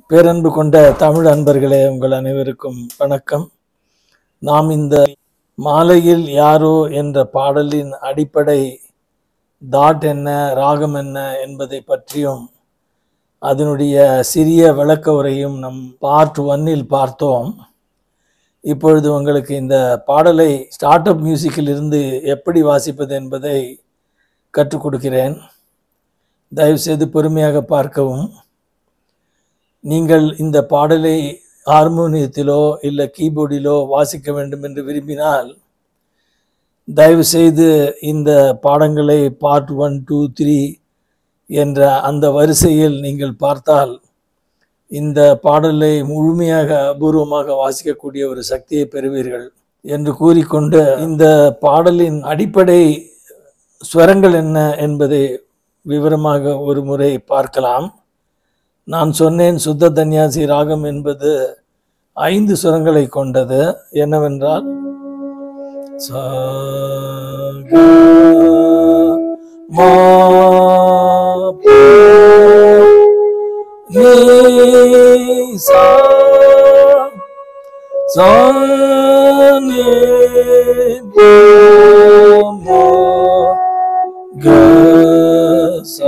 பேரன்பு கொண்ட தமிழ் அன்பர்களே உங்கள் அனைவருக்கும் வணக்கம் நாம் இந்த மாலையில் யாரோ என்ற பாடலின் அடிப்படை தாட் என்ன ராகம் என்ன என்பதை பற்றியும் அதனுடைய சிறிய விளக்க உரையும் நம் பார்ட் ஒன்னில் பார்த்தோம் இப்பொழுது உங்களுக்கு இந்த பாடலை ஸ்டார்ட் அப் மியூசிக்கில் இருந்து எப்படி வாசிப்பது என்பதை கற்றுக் கொடுக்கிறேன் தயவுசெய்து பொறுமையாக பார்க்கவும் நீங்கள் இந்த பாடலை ஹார்மோனியத்திலோ இல்லை கீபோர்டிலோ வாசிக்க வேண்டும் என்று விரும்பினால் தயவு செய்து இந்த பாடங்களை பார்ட் ஒன் டூ த்ரீ என்ற அந்த வரிசையில் நீங்கள் பார்த்தால் இந்த பாடலை முழுமையாக அபூர்வமாக வாசிக்கக்கூடிய ஒரு சக்தியை பெறுவீர்கள் என்று கூறிக்கொண்டு இந்த பாடலின் அடிப்படை ஸ்வரங்கள் என்ன என்பதை விவரமாக ஒரு முறை பார்க்கலாம் நான் சொன்னேன் சுத்த தன்யாசி ராகம் என்பது ஐந்து சுரங்களை கொண்டது என்னவென்றால் சா க மா ப நீ சா சா நி ப ம க சா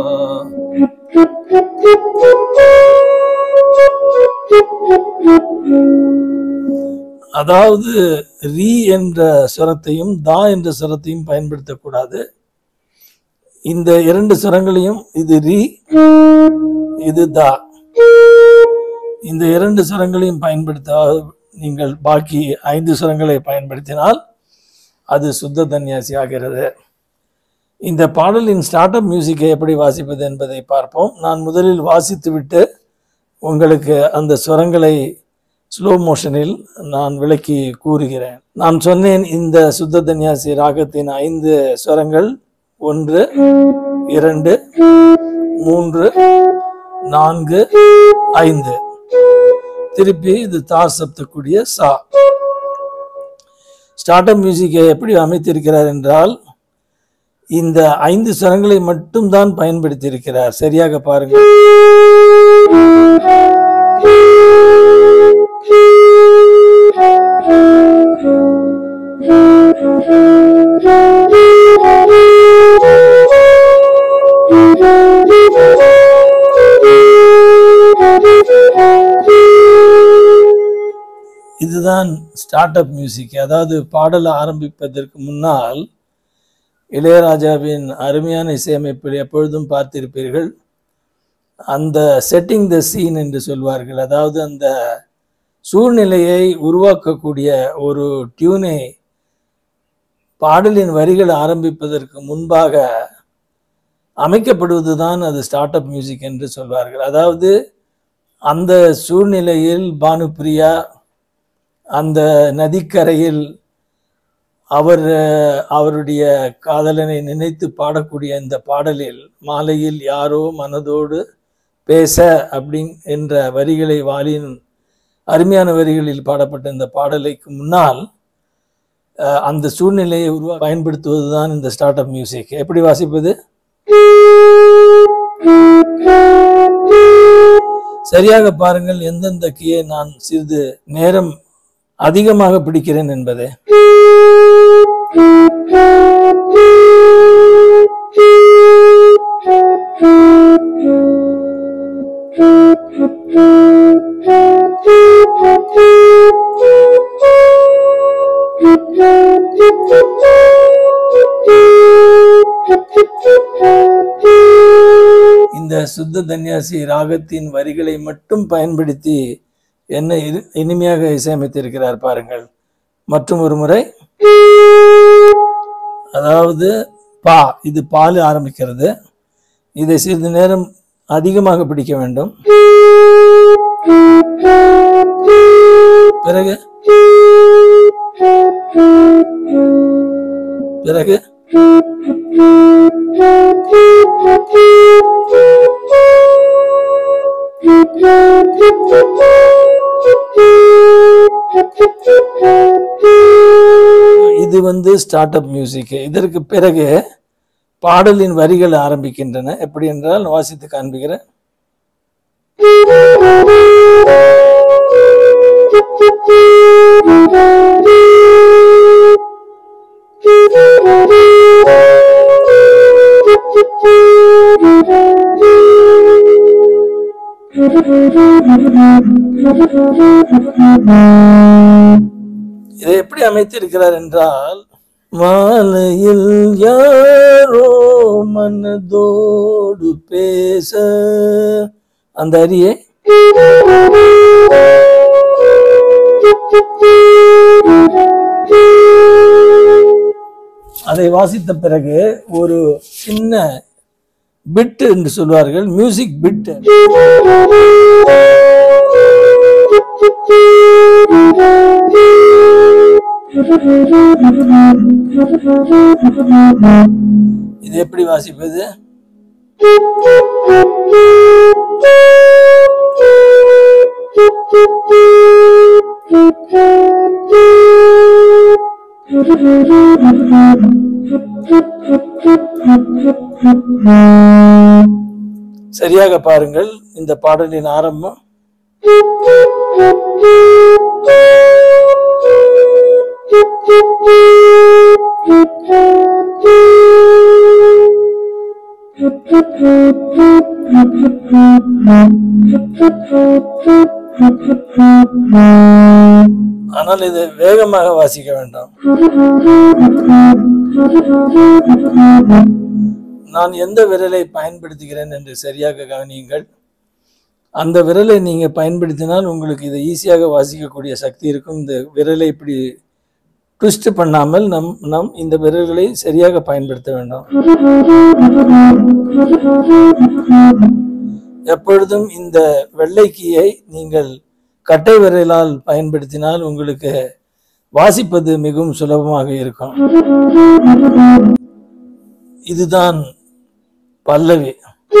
அதாவது ரீ என்ற சுரத்தையும் தா என்ற சுரத்தையும் பயன்படுத்தக்கூடாது இந்த இரண்டு சுரங்களையும் இது ரீ இது தா இந்த இரண்டு சுரங்களையும் பயன்படுத்த நீங்கள் பாக்கி ஐந்து சுரங்களை பயன்படுத்தினால் அது சுத்த தன்யாசி ஆகிறது இந்த பாடலின் ஸ்டார்ட் அப் மியூசிக்கை எப்படி வாசிப்பது என்பதை பார்ப்போம் நான் முதலில் வாசித்துவிட்டு உங்களுக்கு அந்த சுரங்களை ஸ்லோ மோஷனில் நான் விளக்கி கூறுகிறேன் நான் சொன்னேன் இந்த சுத்த தன்யாசி ராகத்தின் ஐந்து ஸ்வரங்கள் ஒன்று இரண்டு மூன்று நான்கு ஐந்து திருப்பி இது தார் சப்தக்கூடிய சா ஸ்டார்ட் அப் மியூசிக்கை எப்படி அமைத்திருக்கிறார் என்றால் இந்த ஐந்து ஸ்வரங்களை மட்டும்தான் பயன்படுத்தி இருக்கிறார் சரியாக பாருங்கள் இதுதான் ஸ்டார்ட் அப் மியூசிக் அதாவது பாடல் ஆரம்பிப்பதற்கு முன்னால் இளையராஜாவின் அருமையான இசையமைப்பில் எப்பொழுதும் பார்த்திருப்பீர்கள் அந்த செட்டிங் த சீன் என்று சொல்வார்கள் அதாவது அந்த சூழ்நிலையை உருவாக்கக்கூடிய ஒரு டியூனை பாடலின் வரிகள் ஆரம்பிப்பதற்கு முன்பாக அமைக்கப்படுவது தான் அது ஸ்டார்ட் அப் மியூசிக் என்று சொல்வார்கள் அதாவது அந்த சூழ்நிலையில் பானுப்பிரியா அந்த நதிக்கரையில் அவர் அவருடைய காதலனை நினைத்து பாடக்கூடிய இந்த பாடலில் மாலையில் யாரோ மனதோடு பேச அப்படி என்ற வரிகளை வாலியின் அருமையான வரிகளில் பாடப்பட்ட இந்த பாடலைக்கு முன்னால் அந்த சூழ்நிலையை உருவா பயன்படுத்துவது தான் இந்த ஸ்டார்ட் அப் மியூசிக் எப்படி வாசிப்பது சரியாக பாருங்கள் எந்தெந்த கீயை நான் சிறிது நேரம் அதிகமாக பிடிக்கிறேன் என்பதை இந்த சுத்த தன்யாசி ராகத்தின் வரிகளை மட்டும் பயன்படுத்தி என்ன இனிமையாக இசையமைத்திருக்கிறார் பாருங்கள் மற்றும் ஒரு முறை அதாவது பா இது பால் ஆரம்பிக்கிறது இதை சிறிது நேரம் அதிகமாக பிடிக்க வேண்டும் பிறகு பிறகு இது வந்து ஸ்டார்ட் அப் மியூசிக் இதற்கு பிறகு பாடலின் வரிகள் ஆரம்பிக்கின்றன எப்படி என்றால் வாசித்து காண்பிக்கிறேன் இதை எப்படி அமைத்திருக்கிறார் என்றால் மாலையில் யாரோ மனதோடு பேச அந்த அரியை அதை வாசித்த பிறகு ஒரு சின்ன பிட் என்று சொல்வார்கள் மியூசிக் பிட் இது எப்படி வாசிப்பது சரியாக பாருங்கள் இந்த பாடலின் ஆரம்பம் ஆனால் இது வேகமாக வாசிக்க வேண்டாம் நான் எந்த விரலை பயன்படுத்துகிறேன் என்று சரியாக கவனியுங்கள் அந்த விரலை நீங்க பயன்படுத்தினால் உங்களுக்கு இதை ஈஸியாக வாசிக்கக்கூடிய சக்தி இருக்கும் இந்த விரலை இப்படி ட்விஸ்ட் பண்ணாமல் நம் நம் இந்த விரல்களை சரியாக பயன்படுத்த வேண்டும் எப்பொழுதும் இந்த வெள்ளைக்கியை நீங்கள் கட்டை விரலால் பயன்படுத்தினால் உங்களுக்கு வாசிப்பது மிகவும் சுலபமாக இருக்கும் இதுதான் பல்லவி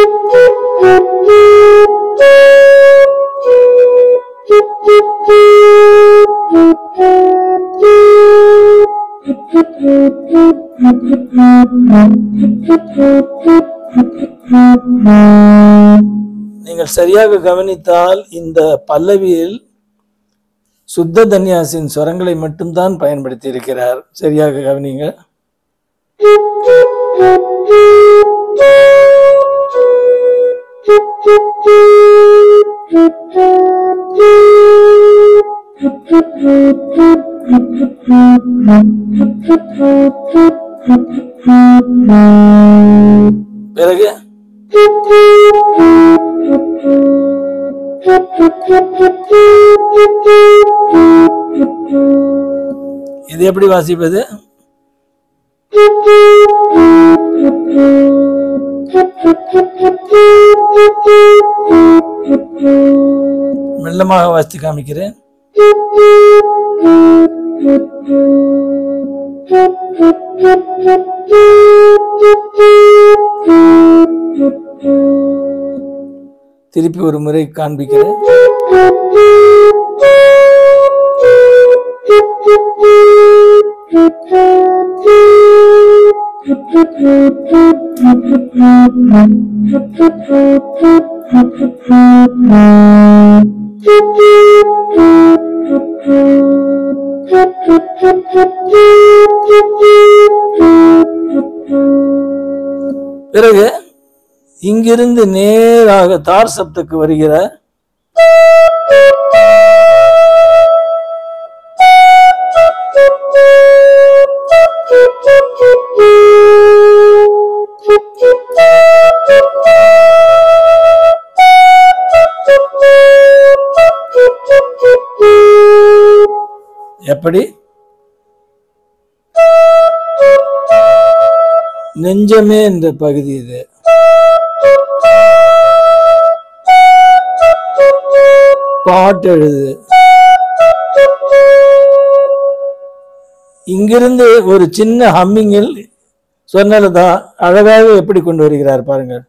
நீங்கள் சரியாக கவனித்தால் இந்த பல்லவியில் சுத்த தன்யாசின் ஸ்வரங்களை மட்டும்தான் பயன்படுத்தி இருக்கிறார் சரியாக கவனிங்க பிறகு இது எப்படி வாசிப்பது மெல்லமாக வாசித்து காமிக்கிறேன் திருப்பி ஒரு முறை காண்பிக்கிறேன் பிறகு இங்கிருந்து நேராக தார் சப்துக்கு வருகிற எப்படி நெஞ்சமே என்ற பகுதி இது பாட்டு எழுது இங்கிருந்து ஒரு சின்ன ஹம்மிங்கில் சொன்னலதா அழகாக எப்படி கொண்டு வருகிறார் பாருங்கள்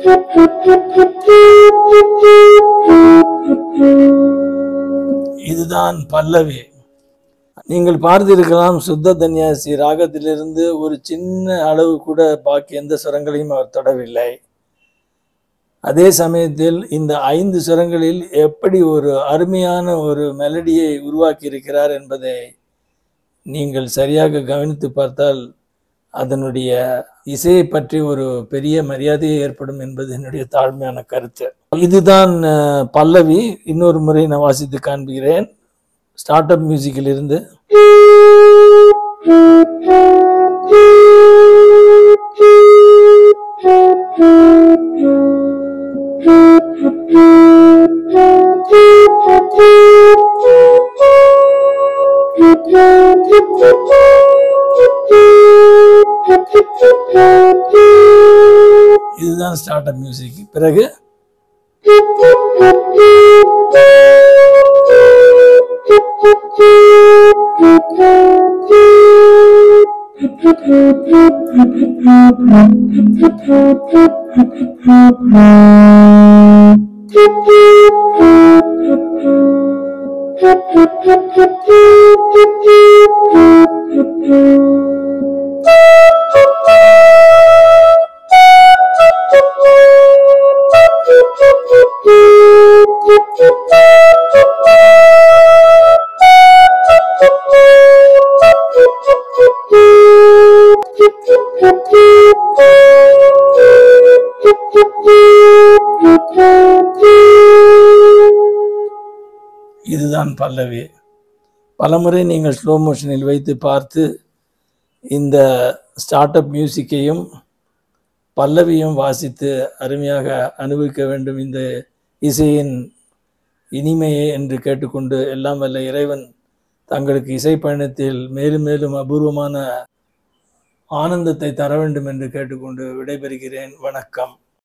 இதுதான் பல்லவி நீங்கள் பார்த்திருக்கலாம் சுத்த தன்யாசி ராகத்திலிருந்து ஒரு சின்ன அளவு கூட பாக்கி எந்த சுரங்களையும் அவர் தொடவில்லை அதே சமயத்தில் இந்த ஐந்து சுரங்களில் எப்படி ஒரு அருமையான ஒரு மெலடியை உருவாக்கி இருக்கிறார் என்பதை நீங்கள் சரியாக கவனித்து பார்த்தால் அதனுடைய இசையை பற்றி ஒரு பெரிய மரியாதையே ஏற்படும் என்பது என்னுடைய தாழ்மையான கருத்து இதுதான் அஹ், பல்லவி இன்னொரு முறை நான் வாசித்து காண்பிக்கிறேன் ஸ்டார்ட் அப் மியூசிக்கில் இருந்து இதுதான் ஸ்டார்ட் அப் மியூசிக் பிறகு இதுதான் பல்லவி பலமுறை நீங்கள் ஸ்லோ மோஷனில் வைத்து பார்த்து இந்த ஸ்டார்ட் அப் மியூசிக்கையும் பல்லவியும் வாசித்து அருமையாக அனுபவிக்க வேண்டும் இந்த இசையின் இனிமையை என்று கேட்டுக்கொண்டு எல்லாம் வல்ல இறைவன் தங்களுக்கு இசை பயணத்தில் மேலும் மேலும் அபூர்வமான ஆனந்தத்தை தர வேண்டும் என்று கேட்டுக்கொண்டு விடைபெறுகிறேன் வணக்கம்